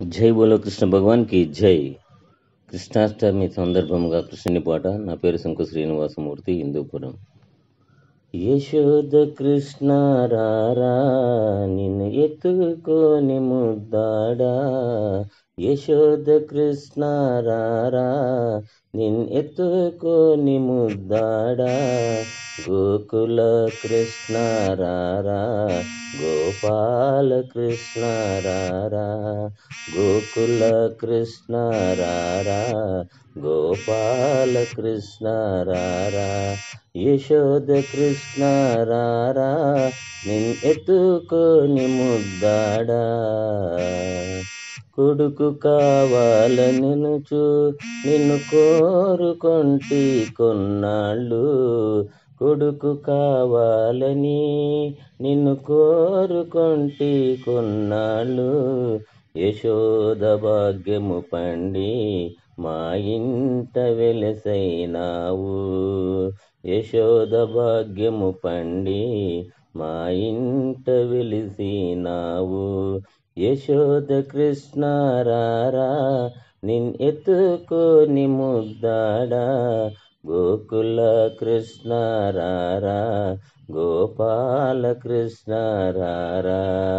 జై బోలో కృష్ణ భగవాన్ కి జై కృష్ణాష్టమి సందర్భంగా కృష్ణుని పాట నా పేరు శంకు శ్రీనివాసమూర్తి హిందూపురం యశోద కృష్ణ రారా నిన్ను ఎత్తుకొని ముద్దాడా యశోద కృష్ణ రారా నిన్ను ఎత్తుకొని ముద్దాడా గోకుల కృష్ణ రారా గోపాల కృష్ణ రారా గోకుల కృష్ణ రారా గోపాల కృష్ణ రారా యశోద కృష్ణ రారా నిన్ ఎత్తుకొని ముద్దాడా కొడుకు కావాలని చూ నిన్ను కోరుకొంటి కొన్నాళ్ళు కొడుకు కావాలని నిన్ను కోరుకొంటి కొన్నాళ్ళు యశోద భాగ్యము పండి మా ఇంట వెలసైనావు యశోద భాగ్యము పండి మా ఇంట వెలిసినావు యశోద కృష్ణ రారా నిన్ ఎత్తుకొని ముద్దాడా గోకుల కృష్ణ రారా గోపాల కృష్ణ రారా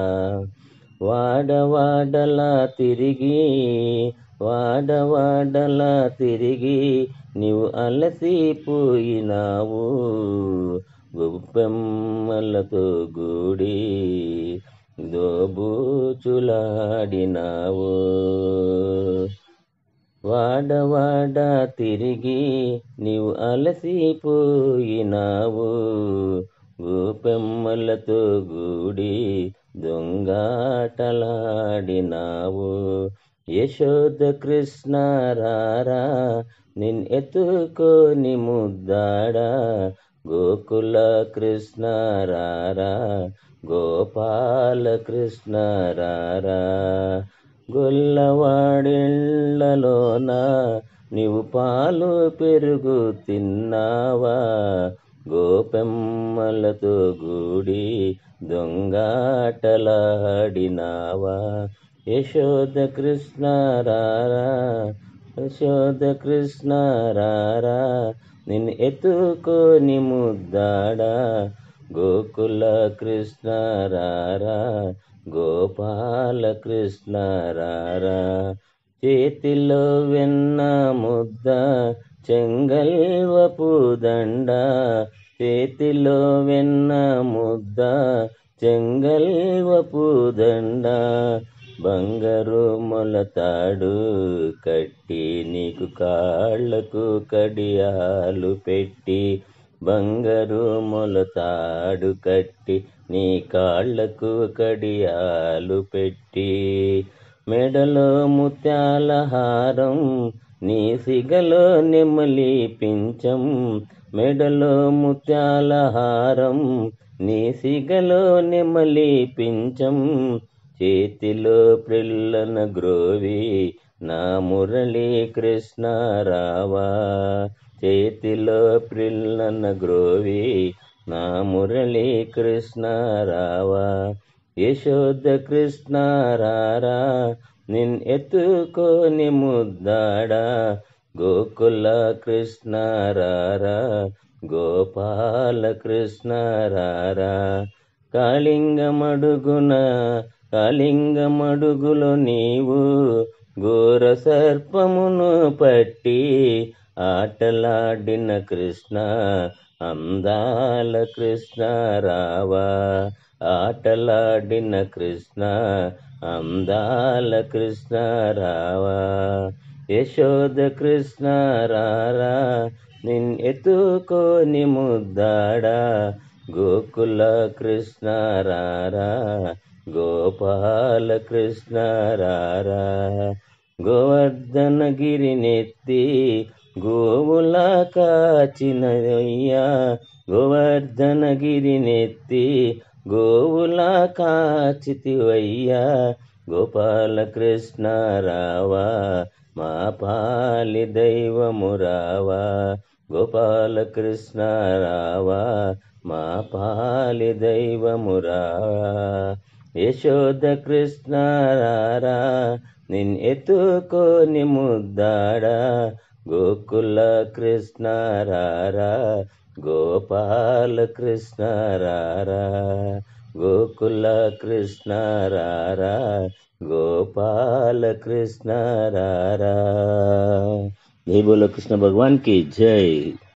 వాడవాడలా తిరిగి వాడవాడలా తిరిగి నీవు అలసిపోయినావు గొప్పెమ్మలతో గూడి దోబూచులాడినావు వాడవాడ తిరిగి నీవు అలసిపోయినావు గోపెమ్మలతో గూడి దొంగాటలాడినావు యశోద కృష్ణ రారా నిన్ ఎత్తుకొని ముద్దాడా గోకుల కృష్ణ రారా గోపాల కృష్ణ రారా గొల్లవాడిళ్లలోన నీవు పాలు పెరుగు తిన్నావా గోపెమ్మలతో గూడి దొంగాటలాడినావా యశోద కృష్ణ రారా యశోద కృష్ణ రారా నిన్ను ఎత్తుకొని ముద్దాడా గోకుల కృష్ణ రారా గోపాల కృష్ణ రారా చేతిలో వెన్న ముద్ద చెంగల్వపు దండ చేతిలో వెన్న ముద్ద చెంగల్వపు దండ బంగారు మొలతాడు కట్టి నీకు కాళ్లకు కడియాలు పెట్టి బంగారు మొలతాడు కట్టి నీ కాళ్లకు కడియాలు పెట్టి మెడలో ముత్యాల హారం నీ సిగలో నెమలి పించం మెడలో ముత్యాల హారం నీ సిగలో నెమలి పించం చేతిలో ప్రిల్లన గ్రోవి నా మురళీ కృష్ణ రావా చేతిలో ప్రిల్లన గ్రోవి నా మురళీ కృష్ణ రావా యశోద కృష్ణ రారా నిన్ ఎత్తుకొని ముద్దాడా గోకుల కృష్ణ రారా గోపాల కృష్ణ రారా కాళింగమడుగున కాళింగమడుగులో నీవు ఘోర సర్పమును పట్టి ఆటలాడిన కృష్ణ అందాల కృష్ణ రావా ఆటలాడిన కృష్ణ అందాల కృష్ణ రావా యశోద కృష్ణ రారా నిన్ ఎత్తుకొని ముద్దాడా గోకుల కృష్ణ రారా గోపాల కృష్ణ రారా గోవర్ధనగిరినెత్తి గోవుల కాచినయ్యా గోవర్ధనగిరినెత్తి గోవుల కాచితివయ్యా గోపాల కృష్ణ రావా మా పాలి దైవము రావా గోపాల కృష్ణ రావా మా పాలి దైవము రావా యశోద కృష్ణ రారా నిన్ ఎత్తుకోని ముద్దాడా గోకుల కృష్ణ రారా గోపాల కృష్ణ రారా గోకుల కృష్ణ రారా గోపాల కృష్ణ రారా జై బోలో కృష్ణ భగవాన్ కి జై